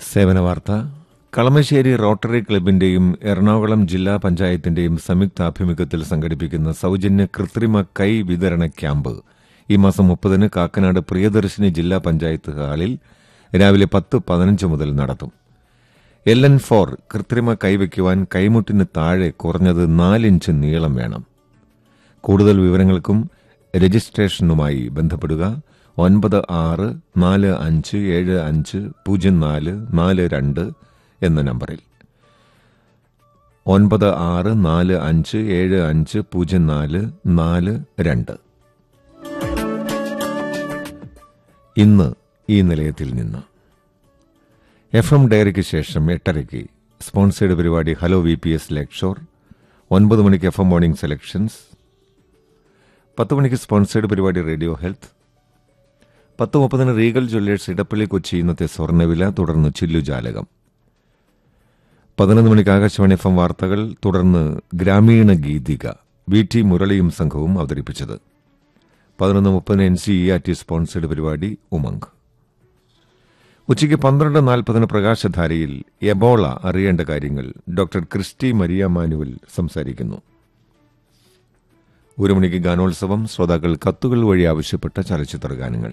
സേവന വാർത്ത കളമശ്ശേരി റോട്ടറി ക്ലബിന്റെയും എറണാകുളം ജില്ലാ പഞ്ചായത്തിന്റെയും സംയുക്താഭിമുഖ്യത്തിൽ സംഘടിപ്പിക്കുന്ന സൌജന്യ കൃത്രിമ കൈ വിതരണ ക്യാമ്പ് ഈ മാസം മുപ്പതിന് കാക്കനാട് പ്രിയദർശിനി ജില്ലാ പഞ്ചായത്ത് ഹാളിൽ രാവിലെ പത്ത് പതിനഞ്ച് മുതൽ നടത്തും എൽ എൻ ഫോർ കൃത്രിമ കൈവയ്ക്കുവാൻ കൈമുട്ടിന് താഴെ കുറഞ്ഞത് നാലിഞ്ച് നീളം വേണം കൂടുതൽ വിവരങ്ങൾക്കും രജിസ്ട്രേഷനുമായി ബന്ധപ്പെടുക ഒൻപത് ആറ് നാല് അഞ്ച് ഏഴ് അഞ്ച് പൂജ്യം നാല് നാല് രണ്ട് എന്ന നമ്പറിൽ ഒൻപത് ആറ് നാല് അഞ്ച് ഏഴ് അഞ്ച് പൂജ്യം നാല് നാല് രണ്ട് ഇന്ന് ഈ നിലയത്തിൽ നിന്ന് എഫ് എം ഡയറിക്ക് ശേഷം എട്ടരയ്ക്ക് സ്പോൺസേഡ് പരിപാടി hello V P S Lakeshore ഒൻപത് മണിക്ക് എഫ് എം മോർണിംഗ് സെലക്ഷൻസ് പത്ത് മണിക്ക് സ്പോൺസേഡ് പരിപാടി റേഡിയോ ഹെൽത്ത് പത്ത് മുപ്പതിന് റീഗൽ ജ്വല്ലേഴ്സ് ഇടപ്പള്ളി കൊച്ചി ഇന്നത്തെ സ്വർണ്ണവില തുടർന്ന് ചില്ലുജാലകം പതിനൊന്ന് മണിക്ക് ആകാശവാണി എഫ് എം വാർത്തകൾ തുടർന്ന് ഗ്രാമീണ ഗീതിക വി ടി മുരളിയും സംഘവും അവതരിപ്പിച്ചത് പതിനൊന്ന് മുപ്പതിന് N C E R T sponsored പരിപാടി ഉമംഗ് ഉച്ചയ്ക്ക് പന്ത്രണ്ട് നാൽപ്പതിന് പ്രകാശധാരയിൽ എബോള അറിയേണ്ട കാര്യങ്ങൾ ഡോക്ടർ ക്രിസ്റ്റി മരിയ മാനുവൽ സംസാരിക്കുന്നു ഒരു മണിക്ക് ഗാനോത്സവം ശ്രോതാക്കൾ കത്തുകൾ വഴി ആവശ്യപ്പെട്ട ചലച്ചിത്ര ഗാനങ്ങൾ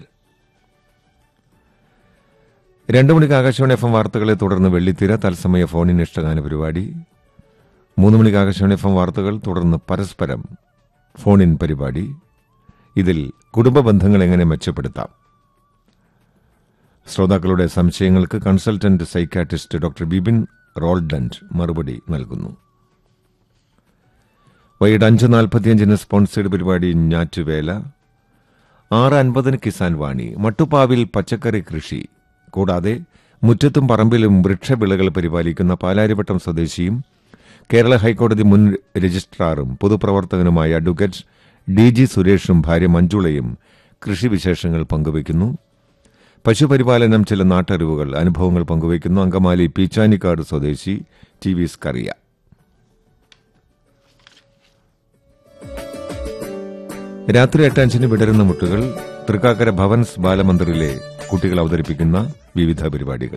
രണ്ടു മണിക്ക് ആകാശവാണി എഫ് എം വാർത്തകളെ തുടർന്ന് വെള്ളിത്തിര തത്സമയ ഫോണിൻ ഇഷ്ടഗാന പരിപാടി മൂന്ന് മണിക്ക് ആകാശവാണി എഫ് എം വാർത്തകൾ തുടർന്ന് പരസ്പരം ഫോണിൻ പരിപാടി ഇതിൽ കുടുംബ ബന്ധങ്ങൾ എങ്ങനെ മെച്ചപ്പെടുത്താം ശ്രോതാക്കളുടെ സംശയങ്ങൾക്ക് consultant psychiatrist doctor Bibin Roldant മറുപടി നൽകുന്നു വൈകിട്ട് അഞ്ച് നാൽപ്പത്തിയഞ്ചിന് സ്പോൺസേഡ് പരിപാടി ഞാറ്റുവേല ആറ് അൻപതിന് കിസാൻ വാണി മട്ടുപ്പാവിൽ പച്ചക്കറി കൃഷി കൂടാതെ മുറ്റത്തും പറമ്പിലും വൃക്ഷവിളകൾ പരിപാലിക്കുന്ന പാലാരിവട്ടം സ്വദേശിയും കേരള ഹൈക്കോടതി മുൻ രജിസ്ട്രാറും പൊതുപ്രവർത്തകനുമായ അഡ്വക്കേറ്റ് ഡി ജി സുരേഷും ഭാര്യ മഞ്ജുളയും കൃഷിവിശേഷങ്ങൾ പങ്കുവയ്ക്കുന്നു പശുപരിപാലനം ചില നാട്ടറിവുകൾ അനുഭവങ്ങൾ പങ്കുവയ്ക്കുന്നു അങ്കമാലി പീച്ചാനിക്കാട് സ്വദേശി ടി വി സ്കറിയ രാത്രി എട്ടഞ്ചിന് വിടരുന്ന മുട്ടുകൾ തൃക്കാക്കര ഭവൻസ് ബാലമന്ദിറിലെ കുട്ടികൾ അവതരിപ്പിക്കുന്ന വിവിധ പരിപാടികൾ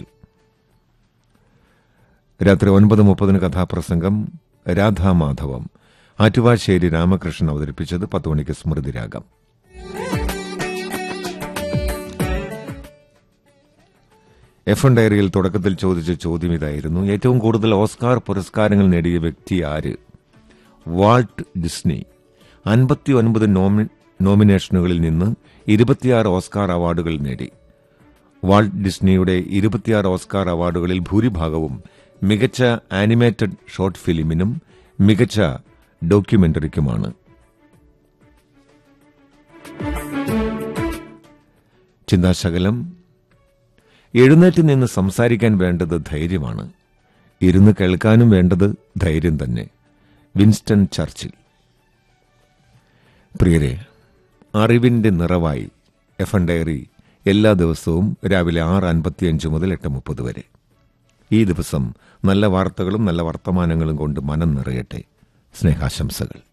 രാത്രി ഒൻപത് മുപ്പതിന് കഥാപ്രസംഗം രാധാമാധവം ആറ്റുവാശ്ശേരി രാമകൃഷ്ണൻ അവതരിപ്പിച്ചത് പത്ത് മണിക്ക് സ്മൃതിരാഗം എഫ് എൻ ഡയറിയിൽ തുടക്കത്തിൽ ചോദിച്ച ചോദ്യം ഇതായിരുന്നു ഏറ്റവും കൂടുതൽ ഓസ്കാർ പുരസ്കാരങ്ങൾ നേടിയ വ്യക്തി ആര് വാൾട്ട് ഡിസ്നി അൻപത്തി ഒൻപത് നോമിനേഷനുകളിൽ നിന്ന് ഇരുപത്തിയാറ് ഓസ്കാർ അവാർഡുകൾ നേടി വാൾട്ട് ഡിസ്നിയുടെ ഇരുപത്തിയാറ് ഓസ്കാർ അവാർഡുകളിൽ ഭൂരിഭാഗവും മികച്ച ആനിമേറ്റഡ് ഷോർട്ട് ഫിലിമിനും മികച്ച ഡോക്യുമെന്ററിക്കുമാണ് ചിന്താശകലം എഴുന്നേറ്റ് നിന്ന് സംസാരിക്കാൻ വേണ്ടത് ധൈര്യമാണ് ഇരുന്ന് കേൾക്കാനും വേണ്ടത് ധൈര്യം തന്നെ വിൻസ്റ്റൺ ചർച്ചിൽ പ്രിയരെ അറിവിന്റെ നിറവായി എഫ് എൻ ഡയറി എല്ലാ ദിവസവും രാവിലെ ആറ് അൻപത്തിയഞ്ച് മുതൽ എട്ട് മുപ്പത് വരെ ഈ ദിവസം നല്ല വാർത്തകളും നല്ല വർത്തമാനങ്ങളും കൊണ്ട് മനം നിറയട്ടെ സ്നേഹാശംസകൾ